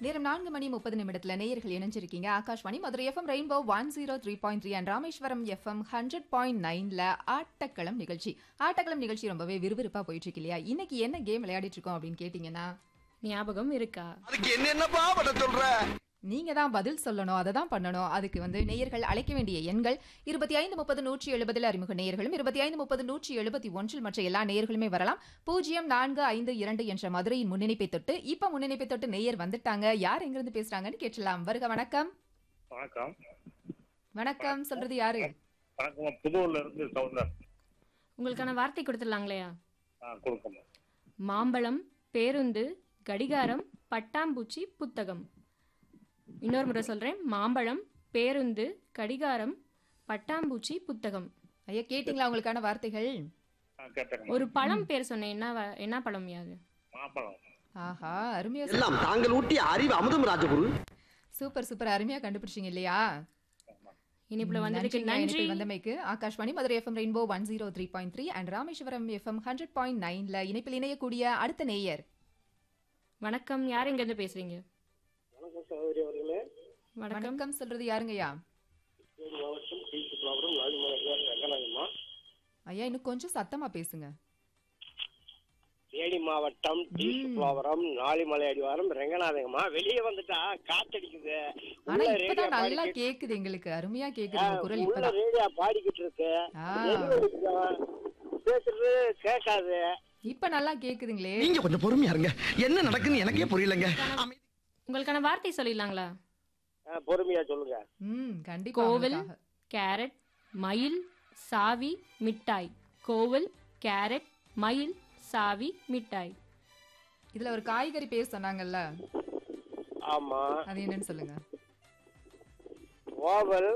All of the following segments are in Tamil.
நேரம் நான்கு மணி முப்பது நிமிடத்துல நேயர்கள் இணைஞ்சிருக்கீங்க Akashvani Madurai FM rainbow one zero three point three and Rameswaram FM hundred point நைன்ல ஆட்டக்களம் நிகழ்ச்சி ஆட்டக்களம் நிகழ்ச்சி ரொம்பவே விறுவிறுப்பா போயிட்டு இருக்கு இல்லையா இன்னைக்கு என்ன கேம் விளையாடிட்டு இருக்கோம் அப்படின்னு கேட்டீங்கன்னா ஞாபகம் இருக்கா அதுக்கு என்னென்னப்பா பண்ண சொல்ற நீங்க தான் பதில் சொல்லணும் அதை தான் பண்ணணும் அதுக்கு வந்து நேயர்கள் அழைக்க வேண்டிய எண்கள் இருபத்தி ஐந்து முப்பது நூற்றி எழுபதில் அறிமுக நேயர்களும் இருபத்தி ஐந்து முப்பது நூற்றி எழுபத்தி ஒன்றில் மற்ற எல்லா நேயர்களுமே வரலாம் பூஜ்ஜியம் நான்கு ஐந்து இரண்டு என்ற மதுரையின் முன்னிணைப்பை தொட்டு இப்ப முன்னிணைப்பை தொட்டு நேயர் வந்துட்டாங்க யார் எங்கிருந்து பேசுறாங்கன்னு கேட்டலாம் வருக வணக்கம் வணக்கம் வணக்கம் சொல்றது யாரு வணக்கம் புதூர்ல இருந்து சவுந்தர் உங்களுக்கான வார்த்தை கொடுத்துடலாங்களையா ஆ கொடுக்கணும் மாம்பழம் பேருந்து கடிகாரம் பட்டாம்பூச்சி புத்தகம் இன்னொரு முறை சொல்றேன் மாம்பழம் பேருந்து கடிகாரம் பட்டாம்பூச்சி புத்தகம் ஐயா கேட்டீங்களா உங்களுக்கான வார்த்தைகள் ஆ கேட்டேங்க ஒரு பழம் பேர் சொன்னேன் என்ன வ- என்ன பழம் யாது மாம்பழம் ஆஹா அருமையா சொ- எல்லாம் தாங்கள் ஊட்டிய அறிவு அமுதம் ராஜகுரு சூப்பர் சூப்பர் அருமையா கண்டுபிடிச்சீங்க இல்லையா இனிப்புல வந்ததுக்கு நன்றிங்க, நன்றி இணைப்பில் வந்தமைக்கு Akashvani Madurai FM rainbow one zero three point three and Rameswaram FM hundred point நைன்ல இணைப்பில் இணையக்கூடிய அடுத்த நேயர் வணக்கம் யார் எங்க இருந்து பேசுறீங்க வணக்கம் சகோதரி அவர்களே வணக்கம் வணக்கம் சொல்றது யாருங்கய்யா தேனி மாவட்டம் கீழ்சுப்ராபுரம் லாலிமலை ரங்கநாதம்மா ஐயா இன்னும் கொஞ்சம் சத்தமா பேசுங்க தேனி மாவட்டம் கீழ்சுப்ராபுரம் நாளிமலை அடிவாரம் ரெங்கநாதங்கம்மா வெளியே வந்துட்டா காத்தடிக்குது ஆனா உள்ள இப்பதான் ரேடியோ நல்லா பாடிக்கிட்டு- கேக்குது எங்களுக்கு அருமையா கேக்குது உங்க குரல் உள்ள இப்பதான் ரேடியோ பாடிக்கிட்டு இருக்கு ஆ. வெளியே இருக்கவன் பேசுறது கேட்காது இப்ப நல்லா கேக்குதுங்களே நீங்க கொஞ்சம் பொறுமையா இருங்க என்ன நடக்குன்னு எனக்கே புரியலங்க உங்களுக்கான வார்த்தை சொல்லிடலாங்களா ஆ, பொறுமையா சொல்லுங்க ம் கண்டிப்பா கோவில் உங்களுக்காக. கேரட் மயில் சாவி மிட்டாய் கோவில் கேரட் மயில் சாவி மிட்டாய் இதுல ஒரு காய்கறி பேர் சொன்னாங்கல்ல ஆமா அது என்னன்னு சொல்லுங்க ஓவல்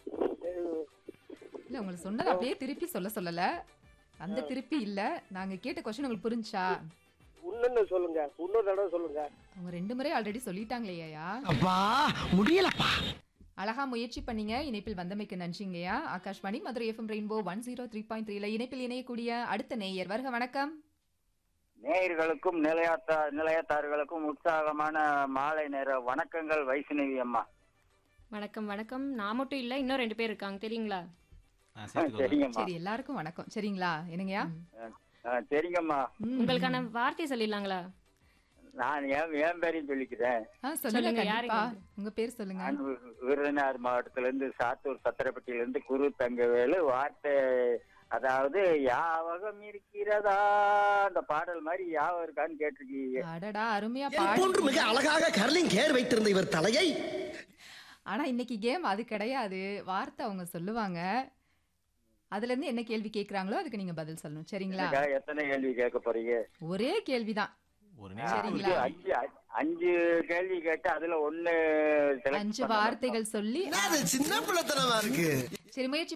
இல்ல உங்களுக்கு சொன்னது அப்படியே திருப்பி சொல்ல சொல்லல அந்த திருப்பி இல்ல நாங்க கேட்ட கொஸ்டின் உங்களுக்கு புரிஞ்சா இன்னொன்னு சொல்லுங்க இன்னொரு தடவை சொல்லுங்க அவங்க ரெண்டு முறை ஆல்ரெடி சொல்லிட்டாங்களேயா அப்பா முடியலப்பா அழகா முயற்சி பண்ணீங்க இணைப்பில் வந்தமைக்கு நன்றிங்கய்யா Akashvani Madurai FM rainbow one zero three point த்ரீல இணைப்பில் இணையக்கூடிய அடுத்த நேயர் வருக வணக்கம் நேயர்களுக்கும் நிலையாத்தா நிலையத்தார்களுக்கும் உற்சாகமான மாலை நேர வணக்கங்கள் வைஷ்ணவி அம்மா வணக்கம் வணக்கம் நான் மட்டும் இல்ல இன்னும் ரெண்டு பேர் இருக்காங்க தெரியுங்களா சரிங்கம்மா சரி எல்லாருக்கும் வணக்கம் சரிங்களா என்னங்கய்யா ஆ, சரிங்கம்மா ம். உங்களுக்கான வார்த்தை சொல்லிடலாங்களா நான் ஏன் என் பேரையும் சொல்லிக்கிறேன் ஆ, சொல்லுங்க சொல்லுங்க, யாருங்க கண்டிப்பா இது? உங்க பேர் சொல்லுங்க நான் வி- விருதுநகர் மாவட்டத்துல இருந்து சாத்தூர் சத்திரப்பட்டியில இருந்து குரு தங்கவேலு வார்த்தை அதாவது யாவகம் இருக்கிறதா அந்த பாடல் மாதிரி யாவம் இருக்கான்னு கேட்டிருக்கீங்க அடடா அருமையா என் போன்று மிக பாடி அழகாக கர்லிங் கேர் வைத்திருந்த இவர் தலையை ஆனா இன்னைக்கு கேம் அது கிடையாது வார்த்தை அவங்க சொல்லுவாங்க அதுல இருந்து என்ன கேள்வி கேக்குறாங்களோ அதுக்கு நீங்க பதில் சொல்லணும் சரிங்களா எனக்காக எத்தனை கேள்வி கேட்க போறீங்க ஒரே கேள்விதான் ஒரு ஆ, நிமிஷம் சரிங்களா? அஞ்சு அஞ்சு- அஞ்சு கேள்வி கேட்டு அதுல ஒண்ணு select அஞ்சு பண்ணணும். வார்த்தைகள் சொல்லி சின்ன பிள்ளைத்தனமா இருக்கு சரி முயற்சி